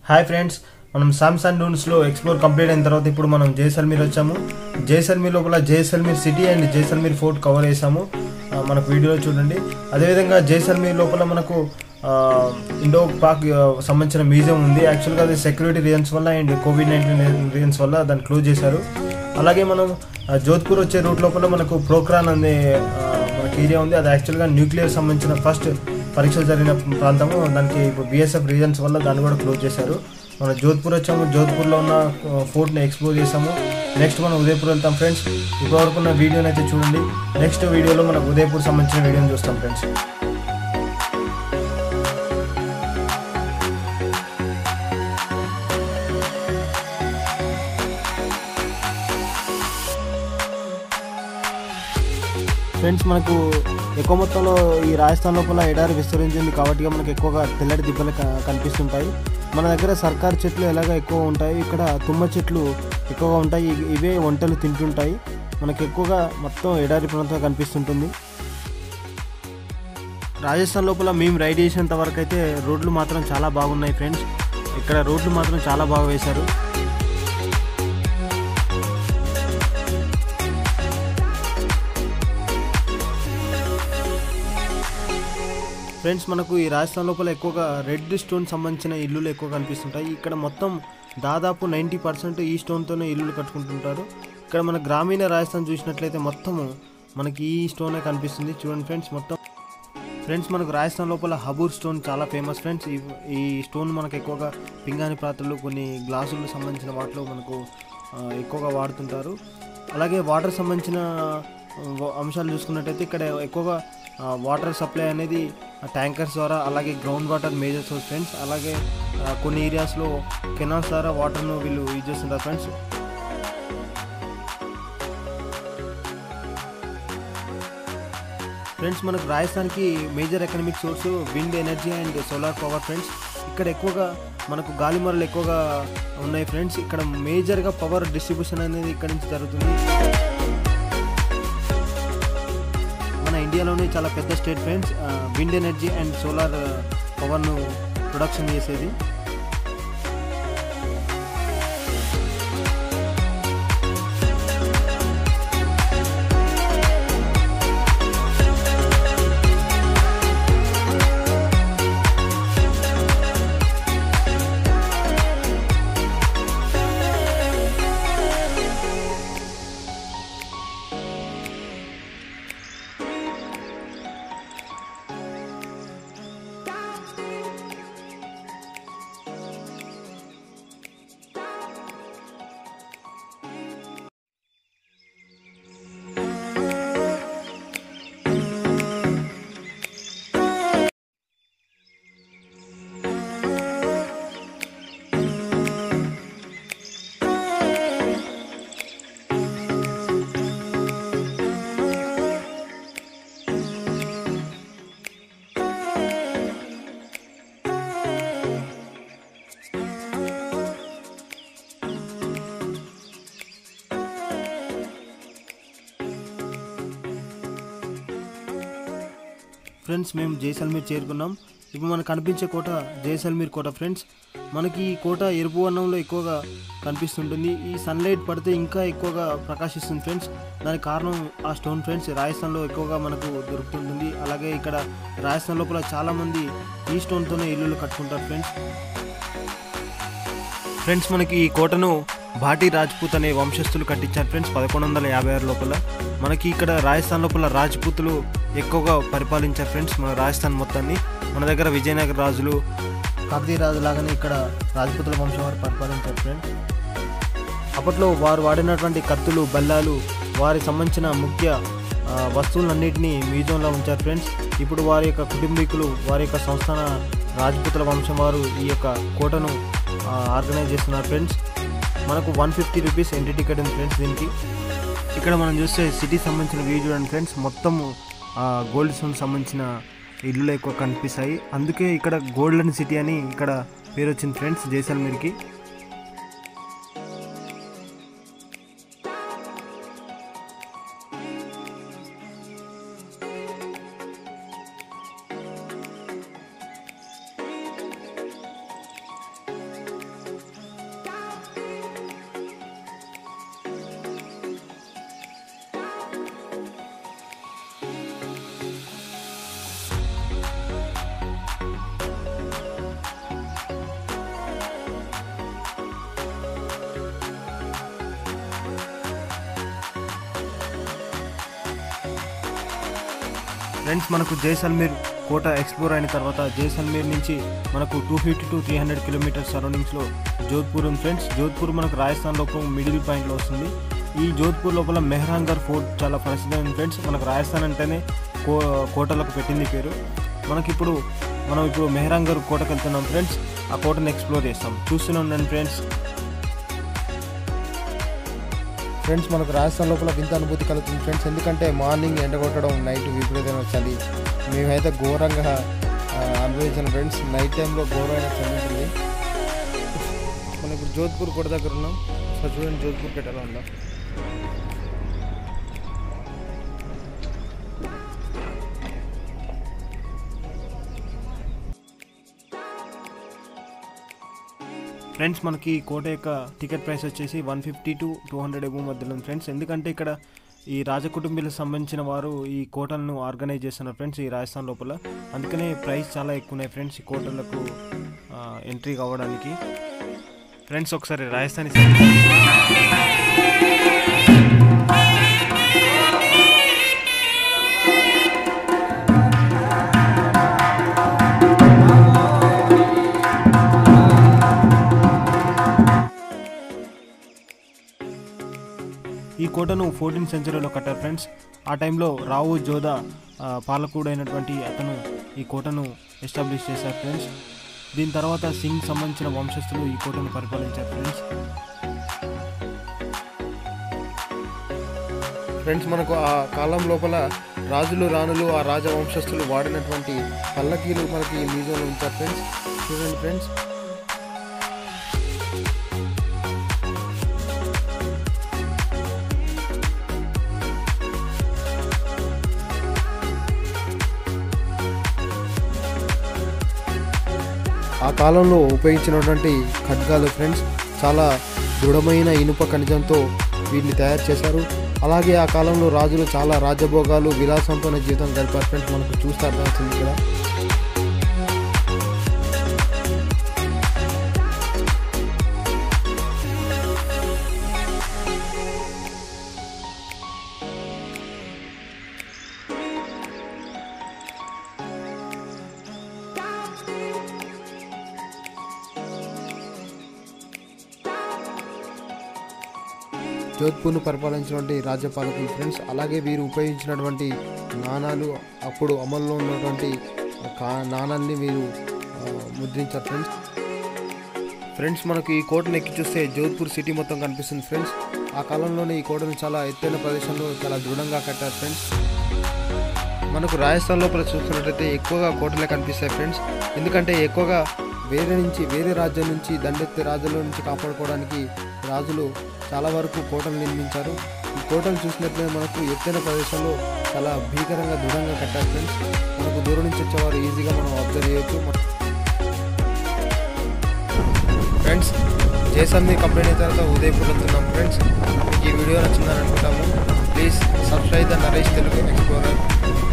hi friends మనం సామ్సంగ్ డూన్స్లో ఎక్స్ప్లోర్ కంప్లీట్ అయిన తర్వాత ఇప్పుడు మనం జైసల్మీర్ వచ్చాము జైసల్మీర్ లోపల Jaisalmer city and Jaisalmer fort cover చేసాము ఆ, మనకు వీడియోలో చూడండి అదేవిధంగా జైసల్మీర్ లోపల మనకు ఆ, ఇండో పాక్ ఆ, సంబంధించిన మ్యూజియం ఉంది యాక్చువల్గా అది సెక్యూరిటీ రీజన్స్ వల్ల అండ్ కోవిడ్ నైన్టీన్ రీజన్స్ వల్ల దాన్ని క్లోజ్ చేశారు అలాగే మనం ఆ, జోధ్పూర్ వచ్చే రూట్ లోపల మనకు ప్రోక్రాన్ అనే ఆ, మనకి ఏరియా ఉంది అది యాక్చువల్గా న్యూక్లియర్ సంబంధించిన ఫస్ట్ పరీక్షలు జరిగిన ప్రాంతము దానికి ఇప్పుడు బిఎస్ఎఫ్ రీజన్స్ వల్ల దాన్ని కూడా క్లోజ్ చేశారు మనం జోధ్పూర్ వచ్చాము జోధ్పూర్లో ఉన్న ఫోర్ట్ని ఎక్స్ప్లోర్ చేసాము నెక్స్ట్ మనం ఉదయపూర్ వెళ్తాం ఫ్రెండ్స్ ఇప్పటివరకు ఉన్న వీడియోని అయితే చూడండి నెక్స్ట్ వీడియోలో మనకు ఉదయపూర్ సంబంధించిన వీడియోని చూస్తాం ఫ్రెండ్స్ ఫ్రెండ్స్ మనకు ఎక్కువ మొత్తంలో ఈ రాజస్థాన్ లోపల ఎడారి విస్తరించింది కాబట్టి మనకు ఎక్కువగా తెల్లటి దిబ్బలు క- కనిపిస్తుంటాయి మన దగ్గర సర్కారు చెట్లు ఎలాగ ఎక్కువ ఉంటాయి ఇక్కడ తుమ్మ చెట్లు ఎక్కువగా ఉంటాయి ఇ- ఇవే వంటలు తింటుంటాయి మనకు ఎక్కువగా మొత్తం ఎడారి ప్రాంతం కనిపిస్తుంటుంది రాజస్థాన్ లోపల మేము రైడ్ చేసేంత వరకు అయితే రోడ్లు మాత్రం చాలా బాగున్నాయి ఫ్రెండ్స్ ఇక్కడ రోడ్లు మాత్రం చాలా బాగా వేశారు ఫ్రెండ్స్ మనకు ఈ రాజస్థాన్ లోపల ఎక్కువగా రెడ్ స్టోన్ సంబంధించిన ఇల్లులు ఎక్కువ కనిపిస్తుంటాయి ఇక్కడ మొత్తం దాదాపు నైంటీ పర్సెంట్ ఈ స్టోన్తోనే ఇల్లులు కట్టుకుంటుంటారు ఇక్కడ మన గ్రామీణ రాజస్థాన్ చూసినట్లయితే మొత్తము మనకి ఈ స్టోనే కనిపిస్తుంది చూడండి ఫ్రెండ్స్ మొత్తం ఫ్రెండ్స్ మనకు రాజస్థాన్ లోపల హబూర్ స్టోన్ చాలా ఫేమస్ ఫ్రెండ్స్ ఈ ఈ స్టోన్ మనకు ఎక్కువగా పింగాణి పాత్రలు కొన్ని గ్లాసులకు సంబంధించిన వాటిలో మనకు ఆ, ఎక్కువగా వాడుతుంటారు అలాగే వాటర్ సంబంధించిన ఆ, వ- అంశాలు చూసుకున్నట్టయితే ఇక్కడ ఎక్కువగా ఆ, వాటర్ సప్లై అనేది ట్యాంకర్స్ ద్వారా అలాగే ground water major source friends అలాగే ఆ, కొన్ని ఏరియాస్లో కెనాల్స్ ద్వారా వాటర్ను వీళ్ళు యూజ్ చేస్తుంటారు ఫ్రెండ్స్ ఫ్రెండ్స్ మనకు రాజస్థాన్కి major economic source wind energy and solar power friends ఇక్కడ ఎక్కువగా మనకు గాలిమరలు ఎక్కువగా ఉన్నాయి ఫ్రెండ్స్ ఇక్కడ మేజర్గా పవర్ డిస్ట్రిబ్యూషన్ అనేది ఇక్కడ నుంచి జరుగుతుంది మన ఇండియాలోనే చాలా పెద్ద state friends wind energy and solar పవర్ను ప్రొడక్షన్ చేసేది ఫ్రెండ్స్ మేము జైసల్మీర్ చేరుకున్నాం ఇప్పుడు మనకు కనిపించే కోట జైసల్మీర్ కోట ఫ్రెండ్స్ మనకి ఈ కోట ఎరుపు వర్ణంలో ఎక్కువగా కనిపిస్తుంటుంది ఈ సన్లైట్ పడితే ఇంకా ఎక్కువగా ప్రకాశిస్తుంది ఫ్రెండ్స్ దానికి కారణం ఆ స్టోన్ ఫ్రెండ్స్ రాజస్థాన్లో ఎక్కువగా మనకు దొరుకుతుంటుంది అలాగే ఇక్కడ రాజస్థాన్ లోపల చాలామంది ఈ స్టోన్తోనే ఇల్లులు కట్టుకుంటారు ఫ్రెండ్స్ ఫ్రెండ్స్ మనకి ఈ కోటను భాటీ రాజ్పూత్ అనే వంశస్థులు కట్టించారు ఫ్రెండ్స్ పదకొండు వందల యాభై ఆరు లోపల మనకి ఇక్కడ రాజస్థాన్ లోపల రాజ్పూతులు ఎక్కువగా పరిపాలించారు ఫ్రెండ్స్ మన రాజస్థాన్ మొత్తాన్ని మన దగ్గర విజయనగర రాజులు కాకతీయ రాజు లాగానే ఇక్కడ రాజపూతుల వంశం వారు పరిపాలించారు ఫ్రెండ్స్ అప్పట్లో వారు వాడినటువంటి కత్తులు బల్లాలు వారి సంబంధించిన ముఖ్య ఆ, వస్తువులన్నింటినీ మ్యూజియంలో ఉంచారు ఫ్రెండ్స్ ఇప్పుడు వారి యొక్క కుటుంబీకులు వారి యొక్క సంస్థాన రాజపుతుల వంశం వారు ఈ యొక్క కోటను ఆ, ఆర్గనైజ్ చేస్తున్నారు ఫ్రెండ్స్ మనకు one fifty rupees entry ticket ఉంది ఫ్రెండ్స్ దీనికి ఇక్కడ మనం చూస్తే సిటీ సంబంధించిన వ్యూ చూడండి ఫ్రెండ్స్ మొత్తము గోల్డ్ స్టోన్ సంబంధించిన ఇల్లులు ఎక్కువ కనిపిస్తాయి అందుకే ఇక్కడ గోల్డెన్ సిటీ అని ఇక్కడ పేరు వచ్చింది ఫ్రెండ్స్ జైసల్మీర్కి ఫ్రెండ్స్ మనకు జైసల్మీర్ కోట ఎక్స్ప్లోర్ అయిన తర్వాత జైసల్మీర్ నుంచి మనకు two fifty to three hundred kilometres సరౌండింగ్స్లో జోధ్పూర్ ఉంది ఫ్రెండ్స్ జోధ్పూర్ మనకు రాజస్థాన్ లోపల మిడిల్ పాయింట్లో వస్తుంది ఈ జోధ్పూర్ లోపల మెహ్రాంగర్ ఫోర్ట్ చాలా ప్రసిద్ధమైన ఫ్రెండ్స్ మనకు రాజస్థాన్ అంటేనే కో కోటలకు పెట్టింది పేరు మనకిప్పుడు మనం ఇప్పుడు మెహ్రాంగర్ కోటకు వెళ్తున్నాం ఫ్రెండ్స్ ఆ కోటను ఎక్స్ప్లోర్ చేస్తాం చూస్తూనే ఉండండి ఫ్రెండ్స్ ఫ్రెండ్స్ మనకు రాజస్థాన్ లోపల వింత అనుభూతి కలుగుతుంది ఫ్రెండ్స్ ఎందుకంటే మార్నింగ్ ఎండ కొట్టడం నైట్ విపరీతమైన చలి మేమైతే ఘోరంగా ఆ, అనుభవించాను ఫ్రెండ్స్ నైట్ టైంలో ఘోరమైన చలి ఉంటుంది మనం ఇప్పుడు జోధ్పూర్ కోట దగ్గర ఉన్నాం సో చూడండి జోధ్పూర్ కోట ఎలా ఉందా ఫ్రెండ్స్ మనకి ఈ కోట యొక్క టికెట్ ప్రైస్ వచ్చేసి one fifty to two hundred above మధ్యలో ఉంది ఫ్రెండ్స్ ఎందుకంటే ఇక్కడ ఈ రాజకుటుంబీలకు సంబంధించిన వారు ఈ కోటలను ఆర్గనైజ్ చేస్తున్నారు ఫ్రెండ్స్ ఈ రాజస్థాన్ లోపల అందుకనే ప్రైస్ చాలా ఎక్కువ ఉన్నాయి ఫ్రెండ్స్ ఈ కోటలకు ఎంట్రీ కావడానికి ఫ్రెండ్స్ ఒకసారి రాజస్థాన్ ఈ కోటను ఫోర్టీన్ సెంచరీలో కట్టారు ఫ్రెండ్స్ ఆ టైంలో రావు జోధా ఆ, పాలకుడైనటువంటి అతను ఈ కోటను ఎస్టాబ్లిష్ చేశారు ఫ్రెండ్స్ దీని తర్వాత సింగ్ సంబంధించిన వంశస్థులు ఈ కోటను పరిపాలించారు ఫ్రెండ్స్ ఫ్రెండ్స్ మనకు ఆ కాలం లోపల రాజులు రాణులు ఆ రాజవంశస్థులు వాడినటువంటి పల్లకీలు మనకి ఈ మ్యూజియంలో ఉంచారు ఫ్రెండ్స్ చూడండి ఫ్రెండ్స్ ఆ కాలంలో ఉపయోగించినటువంటి ఖడ్గాలు ఫ్రెండ్స్ చాలా దృఢమైన ఇనుప ఖనిజంతో వీటిని తయారు చేశారు అలాగే ఆ కాలంలో రాజులు చాలా రాజభోగాలు విలాసంతోనే జీవితం గడిపారు ఫ్రెండ్స్ మనకు చూస్తే అర్థమవుతుంది ఇక్కడ జోధ్పూర్ను పరిపాలించినటువంటి రాజ్యపాలకులు ఫ్రెండ్స్ అలాగే వీరు ఉపయోగించినటువంటి నాణాలు అప్పుడు అమల్లో ఉన్నటువంటి కా నాణాల్ని వీరు ఆ, ముద్రించారు ఫ్రెండ్స్ ఫ్రెండ్స్ మనకు ఈ కోటను ఎక్కి చూస్తే జోధ్పూర్ సిటీ మొత్తం కనిపిస్తుంది ఫ్రెండ్స్ ఆ కాలంలోనే ఈ కోటను చాలా ఎత్తైన ప్రదేశంలో చాలా దృఢంగా కట్టారు ఫ్రెండ్స్ మనకు రాజస్థాన్ లోపల చూస్తున్నట్లయితే ఎక్కువగా కోటలే కనిపిస్తాయి ఫ్రెండ్స్ ఎందుకంటే ఎక్కువగా వేరే నుంచి వేరే రాజ్యం నుంచి దండెత్తి రాజుల నుంచి కాపాడుకోవడానికి రాజులు చాలా వరకు కోటలు నిర్మించారు ఈ కోటలు చూసినట్లయితే మనకు ఎత్తైన ప్రదేశంలో చాలా భీకరంగా దృఢంగా కట్టారు ఫ్రెండ్స్ మనకు దూరం నుంచి వచ్చేవారు ఈజీగా మనం అబ్జర్వ్ చేయొచ్చు మన- ఫ్రెండ్స్ జైసల్మీర్ కంప్లీట్ అయిన తర్వాత ఉదయపూర్ వెళ్తున్నాం ఫ్రెండ్స్ మీకు ఈ వీడియో నచ్చిందని అనుకుంటాము please subscribe the Naresh Telugu explorer